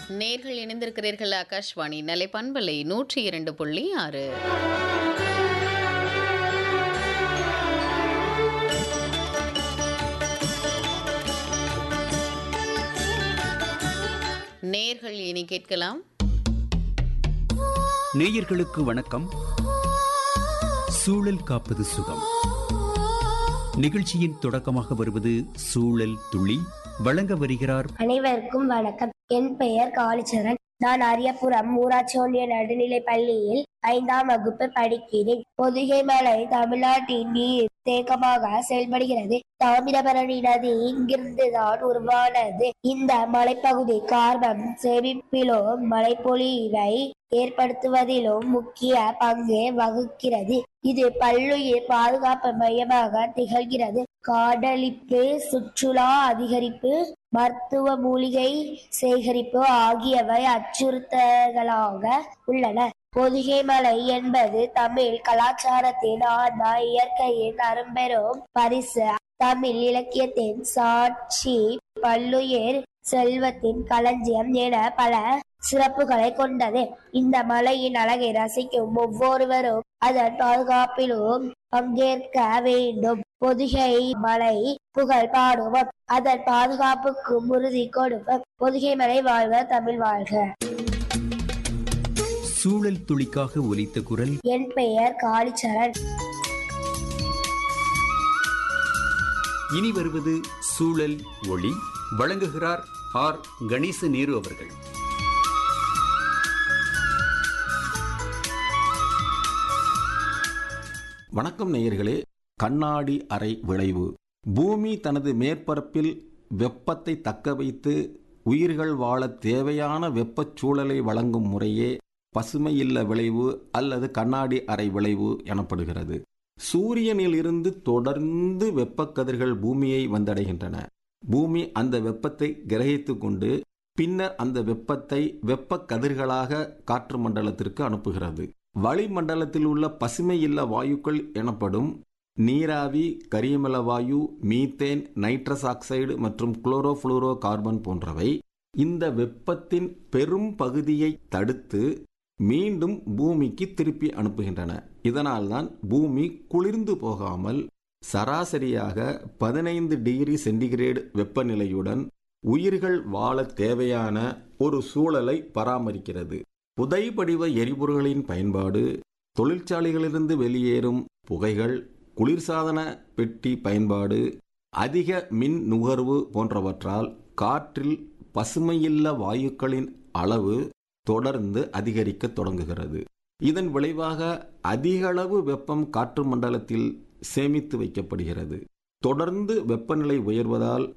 நேர்கள் இணைந்திருக்கிறீர்கள் ஆகாஷ்வாணி நிலை பண்பலை நூற்றி இரண்டு புள்ளி ஆறு நேர்கள் இனி கேட்கலாம் நேயர்களுக்கு வணக்கம் சூழல் காப்பது சுகம் நிகழ்ச்சியின் தொடக்கமாக வருவது சூழல் துளி வழங்க வருகிறார் அனைவருக்கும் வணக்கம் என் பெயர் காளிச்சரன் நான் அரியபுரம் ஊராட்சி ஒன்றிய நடுநிலை பள்ளியில் ஐந்தாம் வகுப்பு படிக்கிறேன் பொதிகை மலை தமிழ்நாட்டின் நீர் தேக்கமாக செயல்படுகிறது தாமிரபரணி நதி இங்கிருந்துதான் உருவானது இந்த மலைப்பகுதி கார்பன் சேமிப்பிலும் மழைப்பொழிவை ஏற்படுத்துவதிலும் முக்கிய பங்கு வகுக்கிறது இது பல்லுயிர் பாதுகாப்பு மையமாக திகழ்கிறது காடழிப்பு சுற்றுலா அதிகரிப்பு மருத்துவ மூலிகை சேகரிப்பு ஆகியவை அச்சுறுத்தல்களாக உள்ளன பொதிகை மலை என்பது தமிழ் கலாச்சாரத்தின் ஆன்மா இயற்கையின் அரும்பெரும் பரிசு தமிழ் இலக்கியத்தின் சாட்சி பல்லுயிர் செல்வத்தின் களஞ்சியம் என பல சிறப்புகளை கொண்டது இந்த மலையின் அழகை ரசிக்கும் ஒவ்வொருவரும் அதன் பாதுகாப்பிலும் பங்கேற்க வேண்டும் பொதிகை மலை புகழ் பாடுவோம் அதன் பாதுகாப்புக்கு உறுதி கொடுப்போம் பொதிகை மலை வாழ்க தமிழ் வாழ்க சூழல் துளிக்காக ஒலித்த குரல் என் பெயர் காளிச்சரண் இனி வருவது சூழல் ஒளி வழங்குகிறார் ஆர் கணேச நேரு அவர்கள் வணக்கம் நேயர்களே கண்ணாடி அறை விளைவு பூமி தனது மேற்பரப்பில் வெப்பத்தை தக்க வைத்து உயிர்கள் வாழ தேவையான வெப்பச் சூழலை வழங்கும் முறையே பசுமையில்ல விளைவு அல்லது கண்ணாடி அறை விளைவு எனப்படுகிறது சூரியனில் இருந்து தொடர்ந்து வெப்பக்கதிர்கள் பூமியை வந்தடைகின்றன பூமி அந்த வெப்பத்தை கிரகித்து கொண்டு பின்னர் அந்த வெப்பத்தை வெப்ப கதிர்களாக காற்று மண்டலத்திற்கு அனுப்புகிறது வளிமண்டலத்தில் உள்ள பசுமை இல்ல வாயுக்கள் எனப்படும் நீராவி கரியமல வாயு மீத்தேன் நைட்ரஸ் ஆக்சைடு மற்றும் குளோரோஃபுளோரோ கார்பன் போன்றவை இந்த வெப்பத்தின் பெரும் பகுதியை தடுத்து மீண்டும் பூமிக்கு திருப்பி அனுப்புகின்றன இதனால்தான் பூமி குளிர்ந்து போகாமல் சராசரியாக பதினைந்து டிகிரி சென்டிகிரேடு வெப்பநிலையுடன் உயிர்கள் வாழ தேவையான ஒரு சூழலை பராமரிக்கிறது புதைபடிவ எரிபொருள்களின் பயன்பாடு தொழிற்சாலைகளிலிருந்து வெளியேறும் புகைகள் குளிர்சாதன பெட்டி பயன்பாடு அதிக மின் நுகர்வு போன்றவற்றால் காற்றில் பசுமையில்ல வாயுக்களின் அளவு தொடர்ந்து அதிகரிக்க தொடங்குகிறது இதன் விளைவாக அதிகளவு வெப்பம் காற்று மண்டலத்தில் சேமித்து வைக்கப்படுகிறது தொடர்ந்து வெப்பநிலை உயர்வதால்